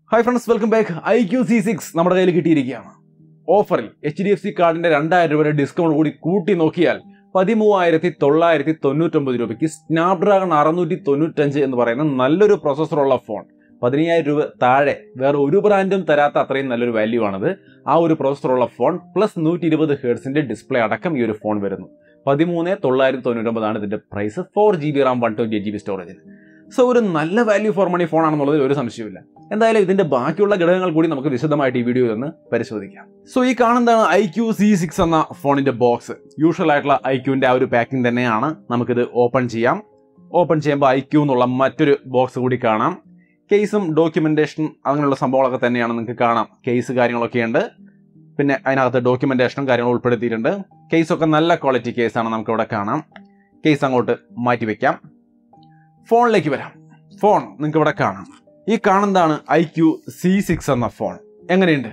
hi friends welcome back iQOO C six നമ്മുടെ കയ്യിൽ കിട്ടിയിരിക്കുകയാണ് ഓഫറിൽ എച്ച് ഡി എഫ് സി കാർഡിന്റെ രണ്ടായിരം രൂപയുടെ ഡിസ്കൗണ്ട് കൂടി കൂട്ടി നോക്കിയാൽ പതിമൂവായിരത്തി തൊള്ളായിരത്തി തൊണ്ണൂറ്റൊമ്പത് രൂപയ്ക്ക് സ്നാപ്ഡ്രാഗൺ അറുന്നൂറ്റി തൊണ്ണൂറ്റഞ്ച് എന്ന് പറയുന്ന നല്ലൊരു പ്രോസസ്സറുള്ള ഫോൺ പതിനയ്യായിരം രൂപ താഴെ വേറെ ഒരു ബ്രാൻഡും തരാത്ത അത്രയും നല്ലൊരു വാല്യൂ ആണത് ആ ഒരു പ്രോസസ്സറുള്ള ഫോൺ പ്ലസ് നൂറ്റി ഇരുപത് ഹേർട്സിന്റെ ഡിസ്പ്ലേ അടക്കം ഈ ഒരു ഫോൺ വരുന്നു പതിമൂന്ന് തൊള്ളായിരത്തി തൊണ്ണൂറ്റൊമ്പതാണ് ഇതിന്റെ price four G B RAM one twenty eight G B സ്റ്റോറേജിന് സോ ഒരു നല്ല വാല്യൂ ഫോർ മണി ഫോൺ ആണെന്നുള്ളതിൽ ഒരു സംശയമില്ല എന്തായാലും ഇതിന്റെ ബാക്കിയുള്ള ഘടകങ്ങൾ കൂടി നമുക്ക് വിശദമായിട്ട് ഈ വീഡിയോയിൽ നിന്ന് പരിശോധിക്കാം സോ ഈ കാണുന്നതാണ് ഐ ക്യു സി സിക്സ് എന്ന ഫോണിന്റെ ബോക്സ് യൂഷ്വൽ ആയിട്ടുള്ള ഐ ക്യൂവിന്റെ ആ ഒരു പാക്കിംഗ് തന്നെയാണ് നമുക്കിത് ഓപ്പൺ ചെയ്യാം ഓപ്പൺ ചെയ്യുമ്പോൾ ഐ ക്യൂ എന്നുള്ള മറ്റൊരു ബോക്സ് കൂടി കാണാം കേസും ഡോക്യുമെന്റേഷൻ അങ്ങനെയുള്ള സംഭവങ്ങളൊക്കെ തന്നെയാണ് നിങ്ങൾക്ക് കാണാം കേസ് കാര്യങ്ങളൊക്കെ ഉണ്ട് പിന്നെ അതിനകത്ത് ഡോക്യുമെന്റേഷനും കാര്യങ്ങളും ഉൾപ്പെടുത്തിയിട്ടുണ്ട് കേസൊക്കെ നല്ല ക്വാളിറ്റി കേസാണ് നമുക്ക് ഇവിടെ കാണാം കേസ് അങ്ങോട്ട് മാറ്റി വെക്കാം ഫോണിലേക്ക് വരാം ഫോൺ നിങ്ങൾക്ക് ഇവിടെ കാണാം ഈ കാണുന്നതാണ് ഐ ക്യു സി സിക്സ് എന്ന ഫോൺ എങ്ങനെയുണ്ട്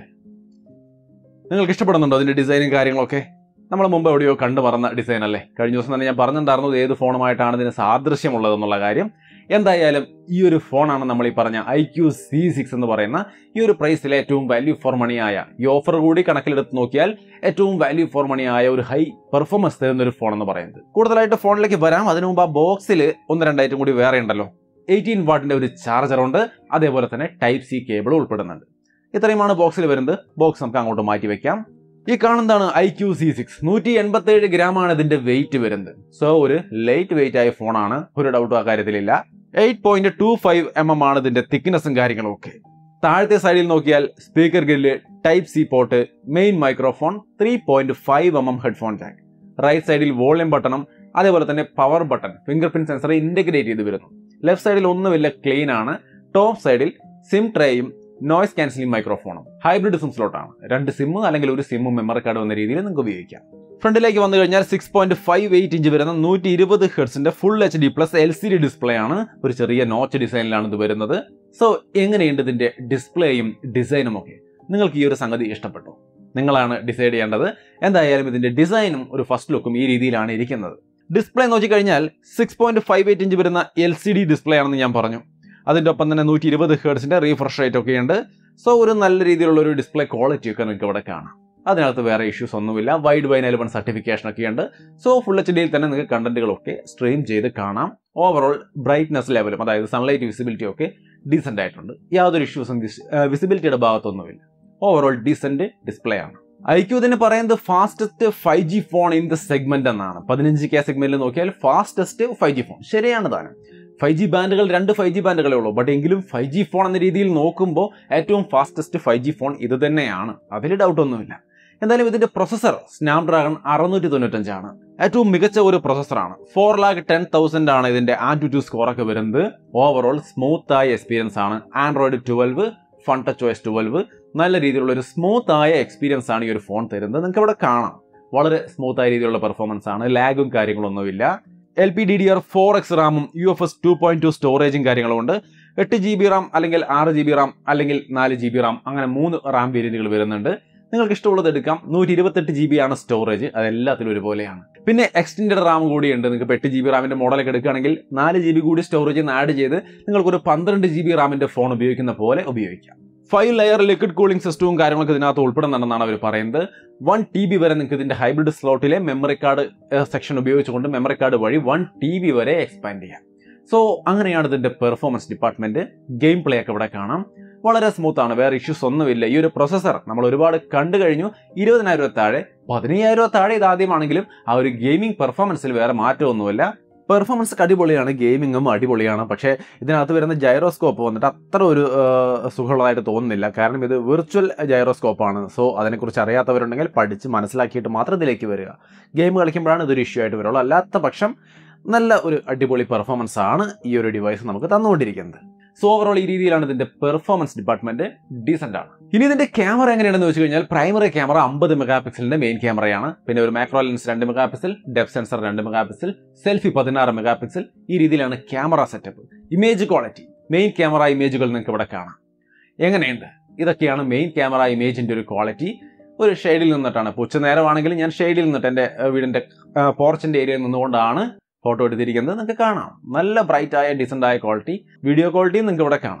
നിങ്ങൾക്ക് ഇഷ്ടപ്പെടുന്നുണ്ടോ അതിന്റെ ഡിസൈനും കാര്യങ്ങളൊക്കെ നമ്മൾ മുമ്പ് എവിടെയോ കണ്ടു മറന്ന ഡിസൈൻ അല്ലേ കഴിഞ്ഞ ദിവസം തന്നെ ഞാൻ പറഞ്ഞിട്ടുണ്ടായിരുന്നത് ഏത് ഫോണുമായിട്ടാണ് ഇതിന് സാദൃശ്യമുള്ളതെന്നുള്ള കാര്യം എന്തായാലും ഈ ഒരു ഫോണാണ് നമ്മൾ ഈ പറഞ്ഞ ഐ ക്യു സി സിക്സ് എന്ന് പറയുന്ന ഈ ഒരു പ്രൈസിലെ ഏറ്റവും വാല്യൂ ഫോർ മണിയായ ഈ ഓഫർ കൂടി കണക്കിലെടുത്ത് നോക്കിയാൽ ഏറ്റവും വാല്യൂ ഫോർ മണിയായ ഒരു ഹൈ പെർഫോമൻസ് തരുന്ന ഒരു ഫോൺ എന്ന് പറയുന്നത് കൂടുതലായിട്ട് ഫോണിലേക്ക് വരാം അതിനു മുമ്പ് ആ ബോക്സിൽ ഒന്ന് രണ്ടായിട്ടും കൂടി വേറെ ഉണ്ടല്ലോ എയ്റ്റീൻ വാട്ടിന്റെ ഒരു ചാർജർ ഉണ്ട് അതേപോലെ തന്നെ ടൈപ്പ് സി കേബിൾ ഉൾപ്പെടുന്നുണ്ട് ഇത്രയുമാണ് ബോക്സിൽ വരുന്നത് ബോക്സ് നമുക്ക് അങ്ങോട്ട് മാറ്റി വെക്കാം ഈ കാണുന്നതാണ് ഐ ക്യു സി സിക്സ് നൂറ്റി എൺപത്തി ഏഴ് ഗ്രാമാണ് ഇതിന്റെ വെയിറ്റ് വരുന്നത് സോ ഒരു ലൈറ്റ് വെയിറ്റ് ആയ ഫോണാണ് ഒരു ഡൗട്ടും ആ കാര്യത്തിലില്ല eight point two five M M ആണ് ഇതിന്റെ തിക്നെസ്സും കാര്യങ്ങളും ഒക്കെ താഴത്തെ സൈഡിൽ നോക്കിയാൽ speaker grill type C port main microphone three point five M M headphone jack right സൈഡിൽ വോളിയം ബട്ടണും അതേപോലെ തന്നെ power button finger print sensor integrate ചെയ്ത് വരുന്നു ലെഫ്റ്റ് സൈഡിൽ ഒന്നുമില്ല ക്ലീൻ ആണ് ടോപ്പ് സൈഡിൽ സിം ട്രേയും നോയ്സ് ക്യാൻസലിംഗ് മൈക്രോഫോണും ഹൈബ്രിഡ് സിം സ്ലോട്ടാണ് രണ്ട് സിമ്മും അല്ലെങ്കിൽ ഒരു സിമ്മും മെമ്മറി കാർഡ് വന്ന രീതിയിൽ നിങ്ങൾക്ക് ഉപയോഗിക്കാം ഫ്രണ്ടിലേക്ക് വന്നു കഴിഞ്ഞാൽ six point five eight inch വരുന്ന നൂറ്റി ഇരുപത് ഹെർട്സിന്റെ full H D plus L C D display ആണ് ഒരു ചെറിയ നോച്ച് ഡിസൈനിലാണ് ഇത് വരുന്നത് സോ എങ്ങനെയുണ്ട് ഇതിന്റെ ഡിസ്പ്ലേയും ഡിസൈനും ഒക്കെ നിങ്ങൾക്ക് ഈ ഒരു സംഗതി ഇഷ്ടപ്പെട്ടു നിങ്ങളാണ് ഡിസൈഡ് ചെയ്യേണ്ടത് എന്തായാലും ഇതിന്റെ ഡിസൈനും ഒരു ഫസ്റ്റ് ലുക്കും ഈ രീതിയിലാണ് ഇരിക്കുന്നത് ഡിസ്പ്ലേ നോക്കിക്കഴിഞ്ഞാൽ six point five eight inch വരുന്ന എൽ സി ഡി ഡിസ്പ്ലേ ആണെന്ന് ഞാൻ പറഞ്ഞു അതിൻ്റെ ഒപ്പം തന്നെ നൂറ്റി ഇരുപത് ഹേർട്സിന്റെ റീഫ്രഷ് റേറ്റ് ഒക്കെ ഉണ്ട് സോ ഒരു നല്ല രീതിയിലുള്ള ഒരു ഡിസ്പ്ലേ ക്വാളിറ്റി ഒക്കെ നിങ്ങൾക്ക് ഇവിടെ കാണാം അതിനകത്ത് വേറെ ഇഷ്യൂസ് ഒന്നുമില്ല വൈഡ് വൈൻ എലവൻ സർട്ടിഫിക്കേഷൻ ഒക്കെ ഉണ്ട് സോ ഫുൾ എച്ച് ഡിയിൽ തന്നെ നിങ്ങൾക്ക് കണ്ടന്റുകളൊക്കെ സ്ട്രീം ചെയ്ത് കാണാം ഓവറോൾ ബ്രൈറ്റ്നസ് ലെവലും അതായത് സൺലൈറ്റ് വിസിബിലിറ്റി ഒക്കെ ഡീസെന്റ് ആയിട്ടുണ്ട് യാതൊരു ഇഷ്യൂസും വിസിബിലിറ്റിയുടെ ഭാഗത്തൊന്നുമില്ല ഓവറോൾ ഡീസെന്റ് ഡിസ്പ്ലേ ആണ് ഐക്യു ഇതിന് പറയുന്നത് fastest five G phone in the segment എന്നാണ് പതിനഞ്ച് കെ സെഗ്മെന്റിൽ നോക്കിയാൽ ഫാസ്റ്റസ്റ്റ് ഫൈവ് ജി ഫോൺ ശരിയാണ് താനും ഫൈവ് ജി ബാൻഡുകൾ രണ്ട് ഫൈവ് ജി ബാൻഡുകളേ ഉള്ളൂ ബട്ട് എങ്കിലും ഫൈവ് ജി ഫോൺ എന്ന രീതിയിൽ നോക്കുമ്പോൾ ഏറ്റവും ഫാസ്റ്റസ്റ്റ് ഫൈവ് ജി ഫോൺ ഇത് തന്നെയാണ് അതിൽ ഡൗട്ട് ഒന്നുമില്ല എന്തായാലും ഇതിന്റെ പ്രൊസസർ സ്നാപ്ഡ്രാഗൺ അറുന്നൂറ്റി തൊണ്ണൂറ്റഞ്ചാണ് ഏറ്റവും മികച്ച ഒരു പ്രൊസസറാണ് ഫോർ ലാക്ക് ടെൻ തൗസൻഡ് ആണ് ഇതിന്റെ ആൻറ്റു ടു സ്കോർ ഒക്കെ വരുന്നത് ഓവറോൾ സ്മൂത്ത് ആയ എക്സ്പീരിയൻസ് ആണ് Android twelve Funtouch OS twelve നല്ല രീതിയിലുള്ള ഒരു സ്മൂത്ത് ആയ എക്സ്പീരിയൻസ് ആണ് ഈ ഒരു ഫോൺ തരുന്നത് നിങ്ങൾക്ക് ഇവിടെ കാണാം വളരെ സ്മൂത്ത് ആയ രീതിയിലുള്ള പെർഫോമൻസ് ആണ് ലാഗും കാര്യങ്ങളൊന്നുമില്ല L P D D R four X റാമും U F S two point two സ്റ്റോറേജും കാര്യങ്ങളും ഉണ്ട് എട്ട് ജി ബി റാം അല്ലെങ്കിൽ ആറ് ജി ബി റാം അല്ലെങ്കിൽ നാല് ജി ബി റാം അങ്ങനെ മൂന്ന് റാം വേരിയന്റുകൾ വരുന്നുണ്ട് നിങ്ങൾക്ക് ഇഷ്ടമുള്ളത് എടുക്കാം നൂറ്റി ഇരുപത്തെട്ട് ജി ബി ആണ് സ്റ്റോറേജ് അതെല്ലാത്തിലും ഒരുപോലെയാണ് പിന്നെ എക്സ്റ്റൻഡ് റാം കൂടിയുണ്ട് നിങ്ങൾക്ക് എട്ട് ജി ബി റാമിന്റെ മോഡലൊക്കെ എടുക്കുകയാണെങ്കിൽ നാല് ജി ബി കൂടി സ്റ്റോറേജ് ആഡ് ചെയ്ത് നിങ്ങൾക്ക് ഒരു പന്ത്രണ്ട് ജി ബി റാമിന്റെ ഫോൺ ഉപയോഗിക്കുന്ന പോലെ ഉപയോഗിക്കാം ഫൈവ് ലെയർ ലിക്വിഡ് കൂളിംഗ് സിസ്റ്റവും കാര്യങ്ങളൊക്കെ ഇതിനകത്ത് ഉൾപ്പെടുന്നുണ്ടെന്നാണ് അവർ പറയുന്നത് വൺ ടി ബി വരെ നിങ്ങൾക്ക് ഇതിന്റെ ഹൈബ്രിഡ് സ്ലോട്ടിലെ മെമ്മറി കാർഡ് സെക്ഷൻ ഉപയോഗിച്ചുകൊണ്ട് മെമ്മറി കാർഡ് വഴി വൺ ടി ബി വരെ എക്സ്പാൻഡ് ചെയ്യാം സോ അങ്ങനെയാണ് ഇതിന്റെ പെർഫോമൻസ് ഡിപ്പാർട്ട്മെന്റ് ഗെയിം പ്ലേ ഒക്കെ ഇവിടെ കാണാം വളരെ സ്മൂത്ത് ആണ് വേറെ ഇഷ്യൂസ് ഒന്നുമില്ല ഈ ഒരു പ്രൊസസർ നമ്മൾ ഒരുപാട് കണ്ടു കഴിഞ്ഞു ഇരുപതിനായിരം രൂപ താഴെ പതിനയ്യായിരം രൂപ താഴെ ഇതാദ്യമാണെങ്കിലും ആ ഒരു ഗെയിമിംഗ് പെർഫോമൻസിൽ വേറെ മാറ്റമൊന്നുമില്ല പെർഫോമൻസ് അടിപൊളിയാണ് ഗെയിമിങ്ങും അടിപൊളിയാണ് പക്ഷേ ഇതിനകത്ത് വരുന്ന ജൈറോസ്കോപ്പ് വന്നിട്ട് അത്ര ഒരു സുഖമുള്ളതായിട്ട് തോന്നുന്നില്ല കാരണം ഇത് വിർച്വൽ ജൈറോസ്കോപ്പാണ് സോ അതിനെക്കുറിച്ച് അറിയാത്തവരുണ്ടെങ്കിൽ പഠിച്ച് മനസ്സിലാക്കിയിട്ട് മാത്രം ഇതിലേക്ക് വരിക ഗെയിം കളിക്കുമ്പോഴാണ് ഇതൊരു ഇഷ്യൂ ആയിട്ട് വരുള്ളൂ അല്ലാത്ത പക്ഷം നല്ല ഒരു അടിപൊളി പെർഫോമൻസ് ആണ് ഈ ഒരു ഡിവൈസ് നമുക്ക് തന്നുകൊണ്ടിരിക്കുന്നത് സോ ഓവറോൾ ഈ രീതിയിലാണ് ഇതിന്റെ പെർഫോമൻസ് ഡിപ്പാർട്ട്മെന്റ് ഡീസെന്റ് ആണ് ഇനി ഇതിന്റെ ക്യാമറ എങ്ങനെയാണെന്ന് വെച്ച് കഴിഞ്ഞാൽ പ്രൈമറി ക്യാമറ അമ്പത് മെഗാ പിക്സലിന്റെ മെയിൻ ക്യാമറയാണ് പിന്നെ ഒരു മാക്രോ ലെൻസ് രണ്ട് മെഗാ പിക്സൽ ഡെപ് സെൻസർ രണ്ട് മെഗാ പിക്സൽ സെൽഫി പതിനാറ് മെഗാ പിക്സൽ ഈ രീതിയിലാണ് camera setup image quality main camera ഇമേജുകൾ നിങ്ങൾക്ക് ഇവിടെ കാണാം എങ്ങനെയുണ്ട് ഇതൊക്കെയാണ് മെയിൻ ക്യാമറ ഇമേജിന്റെ ഒരു ക്വാളിറ്റി ഒരു ഷെയ്ഡിൽ നിന്നിട്ടാണ് ഇപ്പോൾ ഉച്ച നേരമാണെങ്കിൽ ഞാൻ ഷെയ്ഡിൽ നിന്നിട്ട് എൻ്റെ വീടിന്റെ പോർച്ചിന്റെ ഏരിയയിൽ നിന്നുകൊണ്ടാണ് ഫോട്ടോ എടുത്തിരിക്കുന്നത് നിങ്ങൾക്ക് കാണാം നല്ല ബ്രൈറ്റ് ആയ ഡീസൻ്റ് ആയ ക്വാളിറ്റി വീഡിയോ ക്വാളിറ്റിയും നിങ്ങൾക്ക് ഇവിടെ കാണാം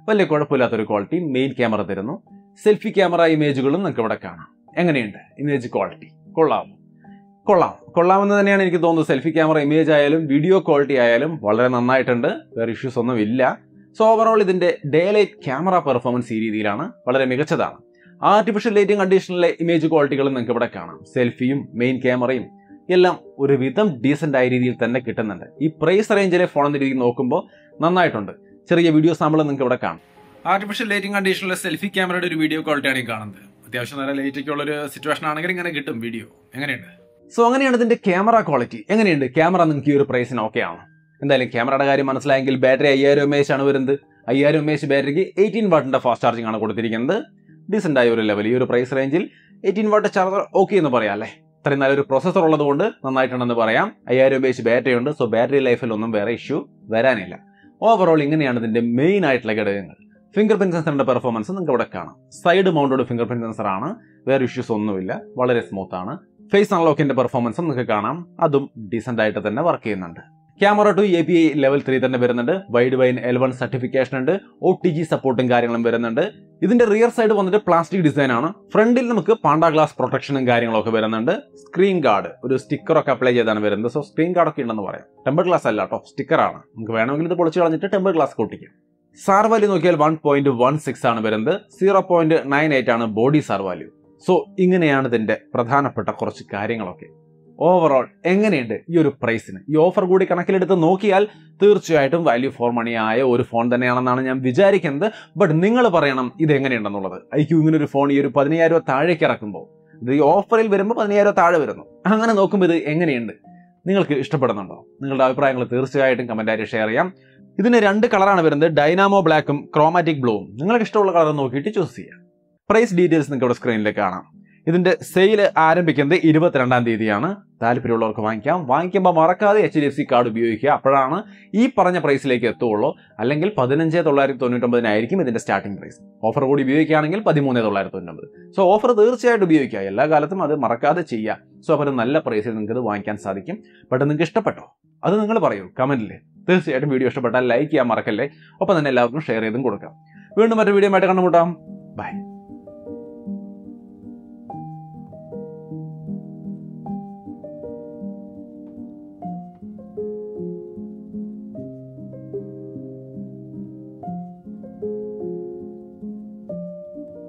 വലിയ കുഴപ്പമില്ലാത്തൊരു ക്വാളിറ്റി മെയിൻ ക്യാമറ തരുന്നു സെൽഫി ക്യാമറ ഇമേജുകളും നിങ്ങൾക്ക് ഇവിടെ കാണാം എങ്ങനെയുണ്ട് ഇമേജ് ക്വാളിറ്റി കൊള്ളാം കൊള്ളാം കൊള്ളാമെന്ന് തന്നെയാണ് എനിക്ക് തോന്നുന്നത് സെൽഫി ക്യാമറ ഇമേജ് ആയാലും വീഡിയോ ക്വാളിറ്റി ആയാലും വളരെ നന്നായിട്ടുണ്ട് വേറെ ഇഷ്യൂസ് ഒന്നും ഇല്ല സോ ഓവറോൾ ഇതിന്റെ ഡേ ലൈറ്റ് ക്യാമറ പെർഫോമൻസ് ഈ രീതിയിലാണ് വളരെ മികച്ചതാണ് ആർട്ടിഫിഷ്യൽ ലൈറ്റിംഗ് കണ്ടീഷനിലെ ഇമേജ് ക്വാളിറ്റികളും നിങ്ങൾക്ക് ഇവിടെ കാണാം സെൽഫിയും മെയിൻ ക്യാമറയും എല്ലാം ഒരുവിധം ഡീസൻ്റ് ആയ രീതിയിൽ തന്നെ കിട്ടുന്നുണ്ട് ഈ പ്രൈസ് റേഞ്ചിലെ ഫോൺ എന്ന രീതിയിൽ നോക്കുമ്പോൾ നന്നായിട്ടുണ്ട് ചെറിയ വീഡിയോ സാമ്പിൾ നിങ്ങൾക്ക് ഇവിടെ കാണാം ആർട്ടിഫിഷ്യൽ ലൈറ്റിംഗ് കണ്ടീഷനിലെ സെൽഫി ക്യാമറയുടെ ഒരു വീഡിയോ ക്വാളിറ്റിയാണ് ഈ കാണുന്നത് അത്യാവശ്യം നല്ല ലൈറ്റൊക്കെ ഉള്ള ഒരു സിറ്റുവേഷൻ ആണെങ്കിൽ ഇങ്ങനെ കിട്ടും വീഡിയോ എങ്ങനെയുണ്ട് സോ അങ്ങനെയാണ് ഇതിന്റെ ക്യാമറ ക്വാളിറ്റി എങ്ങനെയുണ്ട് ക്യാമറ നിങ്ങൾക്ക് ഈ ഒരു പ്രൈസിന് ഓക്കെ ആണ് എന്തായാലും ക്യാമറയുടെ കാര്യം മനസ്സിലായെങ്കിൽ ബാറ്ററി അയ്യായിരം എം എച്ച് ആണ് വരുന്നത് അയ്യായിരം എം എച്ച് ബാറ്ററിക്ക് എയ്റ്റീൻ വാട്ടിന്റെ ഫാസ്റ്റ് ചാർജിംഗ് ആണ് കൊടുത്തിരിക്കുന്നത് ഡീസെന്റ് ആയ ഒരു ലെവൽ ഈ ഒരു പ്രൈസ് റേഞ്ചിൽ എയ്റ്റീൻ വാട്ട് ചാർജർ ഓക്കെ എന്ന് പറയാം അല്ലേ ഇത്രയും നല്ലൊരു പ്രൊസസർ ഉള്ളതുകൊണ്ട് നന്നായിട്ടുണ്ടെന്ന് പറയാം അയ്യായിരം എം എച്ച് ബാറ്ററി ഉണ്ട് സോ ബാറ്ററി ലൈഫിൽ ഒന്നും വേറെ ഇഷ്യൂ വരാനില്ല ഓവറോൾ ഇങ്ങനെയാണ് ഇതിന്റെ മെയിൻ ആയിട്ടുള്ള ഘടകങ്ങൾ ഫിംഗർ പ്രിന്റ് സെൻസറിന്റെ പെർഫോമൻസ് നിങ്ങൾക്ക് ഇവിടെ കാണാം side mounted finger print sensor ആണ് വേറെ ഇഷ്യൂസ് ഒന്നുമില്ല വളരെ സ്മൂത്ത് ആണ് ഫേസ് അൺലോക്കിന്റെ പെർഫോമൻസ് നിങ്ങൾക്ക് കാണാം അതും ഡീസെന്റ് ആയിട്ട് തന്നെ വർക്ക് ചെയ്യുന്നുണ്ട് camera two A P I level three തന്നെ വരുന്നുണ്ട് Widevine L one certification ഉണ്ട് ഒ ടി ജി സപ്പോർട്ടും കാര്യങ്ങളും വരുന്നുണ്ട് ഇതിന്റെ റിയർ സൈഡ് വന്നിട്ട് പ്ലാസ്റ്റിക് ഡിസൈൻ ആണ് ഫ്രണ്ടിൽ നമുക്ക് പാണ്ട ഗ്ലാസ് പ്രൊട്ടക്ഷനും കാര്യങ്ങളൊക്കെ വരുന്നുണ്ട് സ്ക്രീൻ ഗാർഡ് ഒരു സ്റ്റിക്കർ ഒക്കെ അപ്ലൈ ചെയ്താണ് വരുന്നത് സോ സ്ക്രീൻ ഗാർഡ് ഒക്കെ ഉണ്ടെന്ന് പറയാം ടെമ്പർ ഗ്ലാസ് അല്ല കേട്ടോ സ്റ്റിക്കർ ആണ് നമുക്ക് വേണമെങ്കിൽ ഇത് പൊളിച്ച് കളഞ്ഞിട്ട് ടെമ്പർ ഗ്ലാസ് കൂട്ടിക്കാം സാർ വാല്യൂ നോക്കിയാൽ വൺ പോയിന്റ് വൺ സിക്സ് ആണ് വരുന്നത് സീറോ പോയിന്റ് നയൻ എയ്റ്റ് ആണ് ബോഡി സാർ വാല്യൂ സോ ഇങ്ങനെയാണ് ഇതിന്റെ പ്രധാനപ്പെട്ട കുറച്ച് കാര്യങ്ങളൊക്കെ ഓവറോൾ എങ്ങനെയുണ്ട് ഈ ഒരു പ്രൈസിന് ഈ ഓഫർ കൂടി കണക്കിലെടുത്ത് നോക്കിയാൽ തീർച്ചയായിട്ടും വാല്യൂ ഫോർ മണി ആയ ഒരു ഫോൺ തന്നെയാണെന്നാണ് ഞാൻ വിചാരിക്കുന്നത് ബട്ട് നിങ്ങൾ പറയണം ഇത് എങ്ങനെയുണ്ടെന്നുള്ളത് ഐക്യു ഇങ്ങനെ ഒരു ഫോൺ ഈ ഒരു പതിനയ്യായിരം രൂപ താഴേക്ക് ഇറക്കുമ്പോൾ ഇത് ഈ ഓഫറിൽ വരുമ്പോൾ പതിനയ്യായിരം രൂപ താഴെ വരുന്നു അങ്ങനെ നോക്കുമ്പോൾ ഇത് എങ്ങനെയുണ്ട് നിങ്ങൾക്ക് ഇഷ്ടപ്പെടുന്നുണ്ടോ നിങ്ങളുടെ അഭിപ്രായങ്ങൾ തീർച്ചയായിട്ടും കമന്റായിട്ട് ഷെയർ ചെയ്യാം ഇതിന് രണ്ട് കളറാണ് വരുന്നത് ഡൈനാമോ ബ്ലാക്കും ക്രോമാറ്റിക് ബ്ലൂവും നിങ്ങൾക്ക് ഇഷ്ടമുള്ള കളർ നോക്കിയിട്ട് ചൂസ് ചെയ്യാം പ്രൈസ് ഡീറ്റെയിൽസ് നിങ്ങൾക്ക് ഇവിടെ സ്ക്രീനിൽ കാണാം ഇതിന്റെ സെയിൽ ആരംഭിക്കുന്നത് ഇരുപത്തിരണ്ടാം തീയതിയാണ് താല്പര്യമുള്ളവർക്ക് വാങ്ങിക്കാം വാങ്ങിക്കുമ്പോൾ മറക്കാതെ H D F C card ഉപയോഗിക്കുക അപ്പോഴാണ് ഈ പറഞ്ഞ പ്രൈസിലേക്ക് എത്തുള്ളൂ അല്ലെങ്കിൽ പതിനഞ്ച് തൊള്ളായിരത്തി തൊണ്ണൂറ്റൊമ്പതിനായിരിക്കും ഇതിന്റെ സ്റ്റാർട്ടിംഗ് പ്രൈസ് ഓഫർ കൂടി ഉപയോഗിക്കുകയാണെങ്കിൽ പതിമൂന്ന് തൊള്ളായിരത്തി തൊണ്ണൂറ്റൊമ്പത് സോ ഓഫർ തീർച്ചയായിട്ടും ഉപയോഗിക്കുക എല്ലാ കാലത്തും അത് മറക്കാതെ ചെയ്യുക സോ അപ്പോൾ ഒരു നല്ല പ്രൈസിൽ നിങ്ങൾക്ക് ഇത് വാങ്ങിക്കാൻ സാധിക്കും ബട്ട് നിങ്ങൾക്ക് ഇഷ്ടപ്പെട്ടോ അത് നിങ്ങൾ പറയൂ കമന്റിൽ തീർച്ചയായിട്ടും വീഡിയോ ഇഷ്ടപ്പെട്ടാൽ ലൈക്ക് ചെയ്യാൻ മറക്കല്ലേ ഒപ്പം തന്നെ എല്ലാവർക്കും ഷെയർ ചെയ്തും കൊടുക്കാം വീണ്ടും മറ്റൊരു വീഡിയോ ആയിട്ട് കണ്ടുമുട്ടാം ബൈ